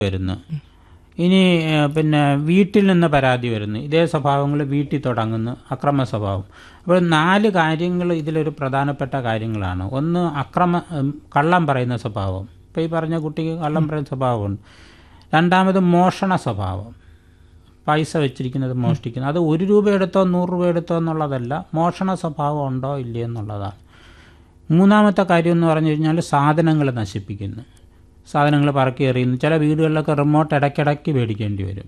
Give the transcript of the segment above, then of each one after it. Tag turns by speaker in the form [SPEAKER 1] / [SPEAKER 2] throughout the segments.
[SPEAKER 1] വരുന്നു ഇനി ഏഹ്, പിന്നെ വീട്ടിൽ നിന്ന് പരാതി വരുന്നു ഇതേ സ്വഭാവങ്ങൾ വീട്ടിൽ തുടങ്ങുന്നു അക്രമ സ്വഭാവം അപ്പോൾ നാല് കാര്യങ്ങൾ ഇതിലൊരു പ്രധാനപ്പെട്ട കാര്യങ്ങളാണ് ഒന്ന് അക്രമ ഉം, കള്ളം പറയുന്ന സ്വഭാവം ഇപ്പോൾ ഈ പറഞ്ഞ കുട്ടിക്ക് കള്ളം പറയുന്ന സ്വഭാവമുണ്ട് രണ്ടാമത് മോഷണ സ്വഭാവം പൈസ വെച്ചിരിക്കുന്നത് മോഷ്ടിക്കുന്നത് അത് ഒരു രൂപ എടുത്തോ നൂറ് രൂപ എടുത്തോ എന്നുള്ളതല്ല മോഷണ സ്വഭാവം ഉണ്ടോ ഇല്ലയോ എന്നുള്ളതാണ് മൂന്നാമത്തെ കാര്യം എന്ന് പറഞ്ഞു കഴിഞ്ഞാൽ സാധനങ്ങൾ നശിപ്പിക്കുന്നു സാധനങ്ങൾ പറക്കി എറിയുന്നു ചില വീടുകളിലൊക്കെ റിമോട്ട് ഇടയ്ക്കിടയ്ക്ക് മേടിക്കേണ്ടി വരും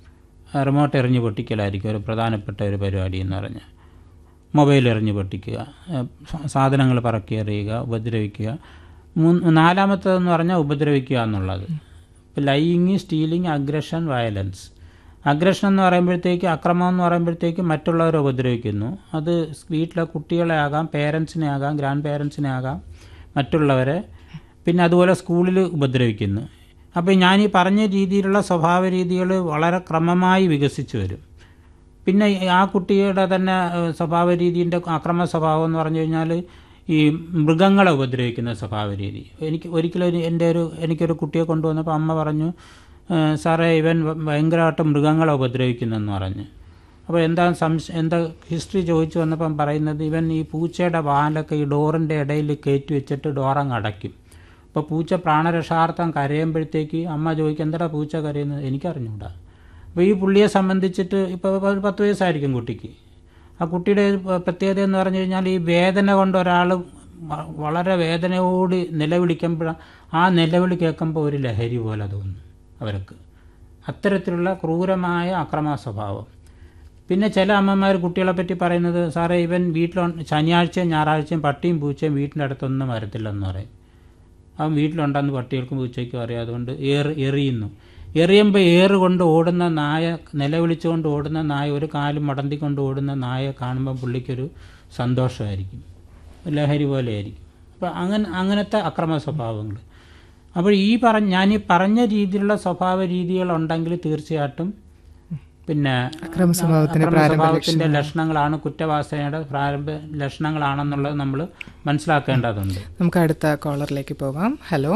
[SPEAKER 1] ആ റിമോട്ട് എറിഞ്ഞ് പൊട്ടിക്കലായിരിക്കും ഒരു പ്രധാനപ്പെട്ട ഒരു പരിപാടി എന്ന് പറഞ്ഞാൽ മൊബൈൽ എറിഞ്ഞ് പൊട്ടിക്കുക സാധനങ്ങൾ പറക്കി എറിയുക ഉപദ്രവിക്കുക മൂന്ന് നാലാമത്തേതെന്ന് പറഞ്ഞാൽ ഉപദ്രവിക്കുക എന്നുള്ളത് ഇപ്പോൾ lying stealing aggression violence aggression എന്ന് പറയുമ്പോഴത്തേക്ക് അക്രമം എന്ന് പറയുമ്പോഴത്തേക്ക് മറ്റുള്ളവരെ ഉപദ്രവിക്കുന്നു അത് വീട്ടിലെ കുട്ടികളെ ആകാം പേരൻസിനെ ആകാം ഗ്രാൻഡ് പേരൻസിനെ ആകാം മറ്റുള്ളവരെ പിന്നെ അതുപോലെ സ്കൂളിൽ ഉപദ്രവിക്കുന്നു അപ്പോൾ ഞാൻ ഈ പറഞ്ഞ രീതിയിലുള്ള സ്വഭാവ രീതികൾ വളരെ ക്രമമായി വികസിച്ചു വരും പിന്നെ ഈ ആ കുട്ടിയുടെ തന്നെ ഏഹ്, സ്വഭാവ രീതിൻ്റെ അക്രമ സ്വഭാവം എന്ന് പറഞ്ഞു കഴിഞ്ഞാൽ ഈ മൃഗങ്ങളെ ഉപദ്രവിക്കുന്ന സ്വഭാവ രീതി എനിക്ക് ഒരിക്കലും ഒരു- എൻ്റെ ഒരു എനിക്കൊരു കുട്ടിയെ കൊണ്ടുവന്നപ്പോൾ അമ്മ പറഞ്ഞു ഏഹ്, സാറേ ഇവൻ ഭ- ഭയങ്കരമായിട്ട് മൃഗങ്ങളെ ഉപദ്രവിക്കുന്നെന്ന് പറഞ്ഞു അപ്പോൾ എന്താ സംശയം എന്താ ഹിസ്റ്ററി ചോദിച്ചു വന്നപ്പം പറയുന്നത് ഇവൻ ഈ പൂച്ചയുടെ വാലൊക്കെ ഈ ഡോറിൻ്റെ ഇടയിൽ കയറ്റി വെച്ചിട്ട് ഡോറങ്ങ് അടയ്ക്കും അപ്പോൾ പൂച്ച പ്രാണരക്ഷാർത്ഥം കരയുമ്പോഴത്തേക്ക് അമ്മ ചോദിക്കും എന്താ പൂച്ച കരയുന്നത് എനിക്കറിഞ്ഞൂടാ അപ്പോൾ ഈ പുള്ളിയെ സംബന്ധിച്ചിട്ട് ഇപ്പോൾ ഒരു പത്ത് വയസ്സായിരിക്കും കുട്ടിക്ക് ആ കുട്ടിയുടെ ഒരു പ- പ്രത്യേകത എന്ന് പറഞ്ഞു കഴിഞ്ഞാൽ ഈ വേദന കൊണ്ട് ഒരാൾ വ- വളരെ വേദനയോട് നിലവിളിക്കുമ്പോൾ ആ നിലവിളി കേൾക്കുമ്പോൾ ഒരു ലഹരി പോലെ തോന്നും അവർക്ക് അത്തരത്തിലുള്ള ക്രൂരമായ അക്രമ സ്വഭാവം പിന്നെ ചില അമ്മമാർ കുട്ടികളെ പറ്റി പറയുന്നത് സാറേ ഇവൻ വീട്ടിൽ ശനിയാഴ്ചയും ഞായറാഴ്ചയും പട്ടിയും പൂച്ചയും വീട്ടിൻ്റെ അടുത്തൊന്നും വരത്തില്ലെന്ന് പറയും അവൻ വീട്ടിലുണ്ടെന്ന് പട്ടികൾക്കും പൂച്ചയ്ക്കും അറിയാം അതുകൊണ്ട് ഏറ് എറിയുന്നു എറിയുമ്പോൾ ഏറ് കൊണ്ട് ഓടുന്ന നായ നിലവിളിച്ചുകൊണ്ട് ഓടുന്ന നായ ഒരു കാലും മടന്തിക്കൊണ്ട് ഓടുന്ന നായ കാണുമ്പോൾ പുള്ളിക്കൊരു സന്തോഷമായിരിക്കും ലഹരി പോലെയായിരിക്കും അപ്പോൾ അങ്ങനെ അങ്ങനത്തെ അക്രമ സ്വഭാവങ്ങൾ അപ്പോൾ ഈ പറഞ്ഞ ഞാൻ ഈ പറഞ്ഞ രീതിയിലുള്ള സ്വഭാവ രീതികളുണ്ടെങ്കിൽ തീർച്ചയായിട്ടും പിന്നെ
[SPEAKER 2] അക്രമ സ്വഭാവത്തിന്റെ
[SPEAKER 1] അക്രമ
[SPEAKER 2] പ്രാരംഭ
[SPEAKER 1] സ്വഭാവത്തിന്റെ ലക്ഷണങ്ങളാണ് കുറ്റവാസനയുടെ പ്രാരംഭ ലക്ഷണങ്ങളാണെന്നുള്ളത് നമ്മൾ മനസ്സിലാക്കേണ്ടതുണ്ട്
[SPEAKER 2] നമുക്ക് അടുത്ത കോളറിലേക്ക് പോകാം ഹലോ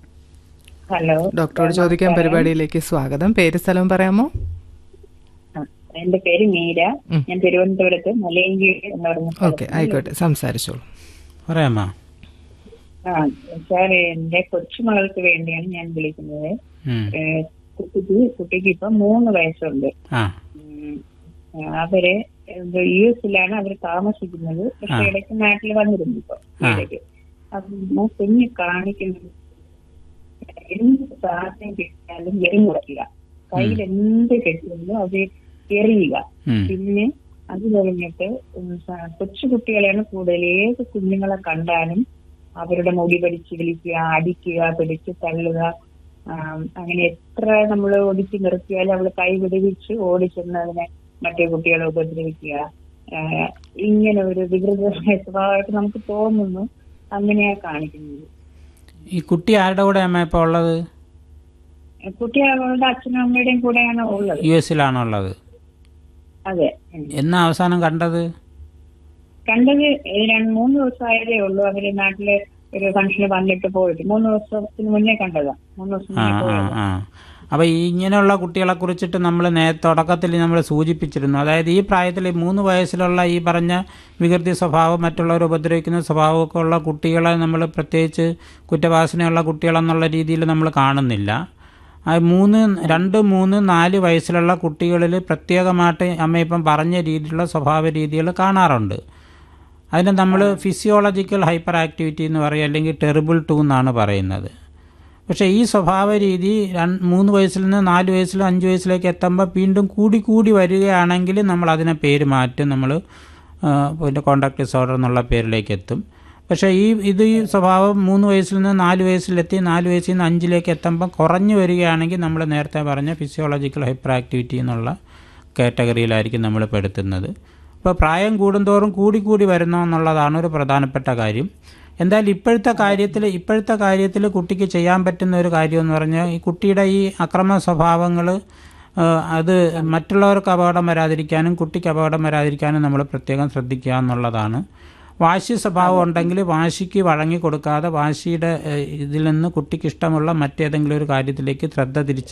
[SPEAKER 3] ഹലോ
[SPEAKER 2] ഡോക്ടറോട് ചോദിക്കാൻ പരിപാടിയിലേക്ക് സ്വാഗതം പേര് സ്ഥലം പറയാമോ
[SPEAKER 3] ആ, എന്റെ പേര് മീര ഞാൻ തിരുവനന്തപുരത്ത് മലയങ്കീഴ് എന്ന് പറഞ്ഞ
[SPEAKER 2] ഓക്കെ ആയിക്കോട്ടെ സംസാരിച്ചോളൂ
[SPEAKER 1] പറയാമോ
[SPEAKER 3] ആ സാർ എന്റെ കൊച്ചുമകൾക്ക് വേണ്ടിയാണ് ഞാൻ വിളിക്കുന്നത്
[SPEAKER 1] ഉം.
[SPEAKER 3] ഏ, കുട്ടിക്ക് കുട്ടിക്ക് ഇപ്പൊ മൂന്ന് വയസ്സുണ്ട്
[SPEAKER 1] ആ
[SPEAKER 3] ഉം, അവര് യു എസിലാണ് അവർ താമസിക്കുന്നത് പക്ഷെ
[SPEAKER 1] ആ.
[SPEAKER 3] ഇടയ്ക്ക് നാട്ടിൽ വന്നിരുന്നു ഇപ്പൊ
[SPEAKER 1] ആ.
[SPEAKER 3] ഇടയ്ക്ക് അപ്പൊ കുഞ്ഞ് കാണിക്കുന്നത് എന്ത് സാധനം കിട്ടിയാലും എറിഞ്ഞില്ല കയ്യിൽ എന്ത് കിട്ടിയാലും അത് എറിയുക
[SPEAKER 1] ഉം.
[SPEAKER 3] പിന്നെ അത് കഴിഞ്ഞിട്ട് ഉം സ- കൊച്ചു കുട്ടികളെയാണ് കൂടുതൽ ഏത് കുഞ്ഞുങ്ങളെ കണ്ടാലും അവരുടെ മുടി പിടിച്ച് വിളിക്കുക അടിക്കുക പിടിച്ച് തള്ളുക ആം, അങ്ങനെ എത്ര നമ്മൾ ഒടിച്ചു നിർത്തിയാലും അവള് കൈ വിടുവിച്ച് ഓടിച്ചെന്ന് അതിനെ മറ്റേ കുട്ടികളെ ഉപദ്രവിക്കുക ആ, ഇങ്ങനെ ഒരു വികൃതമായ സ്വഭാവമായിട്ട് നമുക്ക് തോന്നുന്നു അങ്ങനെയാ കാണിക്കുന്നത്
[SPEAKER 1] ഈ കുട്ടി ആരുടെ കൂടെ അമ്മ ഇപ്പോൾ ഉള്ളത്
[SPEAKER 3] കുട്ടി അവളുടെ അച്ഛനും അമ്മയുടെയും കൂടെയാണ് ഉള്ളത്
[SPEAKER 1] യു എസിലാണോ ഉള്ളത്
[SPEAKER 3] അതെ ഉം.
[SPEAKER 1] എന്നാ അവസാനം കണ്ടത്
[SPEAKER 3] കണ്ടത് ഏ, രണ്ട് മൂന്ന് ദിവസമായതേ ഉള്ളൂ അവര് നാട്ടില് ഒരു ഫംഗ്ഷന് വന്നിട്ട് പോയിട്ട് മൂന്ന് ദിവസത്തിന് മുന്നേ കണ്ടതാ മൂന്ന് ദിവസം
[SPEAKER 1] ആ
[SPEAKER 3] മുന്നേ
[SPEAKER 1] ആ
[SPEAKER 3] പോയതാ
[SPEAKER 1] ആ അപ്പോൾ ഈ ഇങ്ങനെയുള്ള കുട്ടികളെ കുറിച്ചിട്ട് നമ്മൾ നേ തുടക്കത്തിൽ നമ്മൾ സൂചിപ്പിച്ചിരുന്നു അതായത് ഈ പ്രായത്തിൽ ഈ മൂന്ന് വയസ്സിലുള്ള ഈ പറഞ്ഞ വികൃതി സ്വഭാവം മറ്റുള്ളവരെ ഉപദ്രവിക്കുന്ന സ്വഭാവമൊക്കെ ഉള്ള കുട്ടികളെ നമ്മൾ പ്രത്യേകിച്ച് കുറ്റവാസനയുള്ള കുട്ടികളെന്നുള്ള രീതിയിൽ നമ്മൾ കാണുന്നില്ല ആ മൂന്ന് രണ്ട് മൂന്ന് നാല് വയസ്സിലുള്ള കുട്ടികളിൽ പ്രത്യേകമായിട്ട് അമ്മ ഇപ്പം പറഞ്ഞ രീതിയിലുള്ള സ്വഭാവ രീതികൾ കാണാറുണ്ട് അതിന് നമ്മൾ ഫിസിയോളജിക്കൽ ഹൈപ്പർ ആക്ടിവിറ്റി എന്ന് പറയും അല്ലെങ്കിൽ ടെറിബിൾ ടു എന്നാണ് പറയുന്നത് പക്ഷേ ഈ സ്വഭാവ രീതി രണ്ട് മൂന്ന് വയസ്സിൽ നിന്ന് നാല് വയസ്സിലും അഞ്ച് വയസ്സിലേക്ക് എത്തുമ്പോൾ വീണ്ടും കൂടി കൂടി വരികയാണെങ്കിൽ നമ്മൾ അതിനെ പേര് മാറ്റും നമ്മൾ പിന്നെ കോണ്ടാക്ട് ഡിസോർഡർ എന്നുള്ള പേരിലേക്ക് എത്തും പക്ഷേ ഈ ഇത് ഈ സ്വഭാവം മൂന്ന് വയസ്സിൽ നിന്ന് നാല് വയസ്സിലെത്തി നാല് വയസ്സിൽ നിന്ന് അഞ്ചിലേക്ക് എത്തുമ്പോൾ കുറഞ്ഞു വരികയാണെങ്കിൽ നമ്മൾ നേരത്തെ പറഞ്ഞ ഫിസിയോളജിക്കൽ ഹൈപ്പർ ആക്ടിവിറ്റി എന്നുള്ള കാറ്റഗറിയിലായിരിക്കും നമ്മൾ പെടുത്തുന്നത് ഇപ്പോൾ പ്രായം കൂടുന്തോറും കൂടി കൂടി വരുന്നു എന്നുള്ളതാണ് ഒരു പ്രധാനപ്പെട്ട കാര്യം എന്തായാലും ഇപ്പോഴത്തെ കാര്യത്തിൽ ഇപ്പോഴത്തെ കാര്യത്തിൽ കുട്ടിക്ക് ചെയ്യാൻ പറ്റുന്ന ഒരു കാര്യം എന്ന് പറഞ്ഞാൽ ഈ കുട്ടിയുടെ ഈ അക്രമ സ്വഭാവങ്ങൾ അത് മറ്റുള്ളവർക്ക് അപകടം വരാതിരിക്കാനും കുട്ടിക്ക് അപകടം വരാതിരിക്കാനും നമ്മൾ പ്രത്യേകം ശ്രദ്ധിക്കുക എന്നുള്ളതാണ് വാശി സ്വഭാവം ഉണ്ടെങ്കിൽ വാശിക്ക് വഴങ്ങി കൊടുക്കാതെ വാശിയുടെ ഏഹ്, ഇതിൽ നിന്ന് കുട്ടിക്ക് ഇഷ്ടമുള്ള മറ്റേതെങ്കിലും ഒരു കാര്യത്തിലേക്ക് ശ്രദ്ധ തിരിച്ച്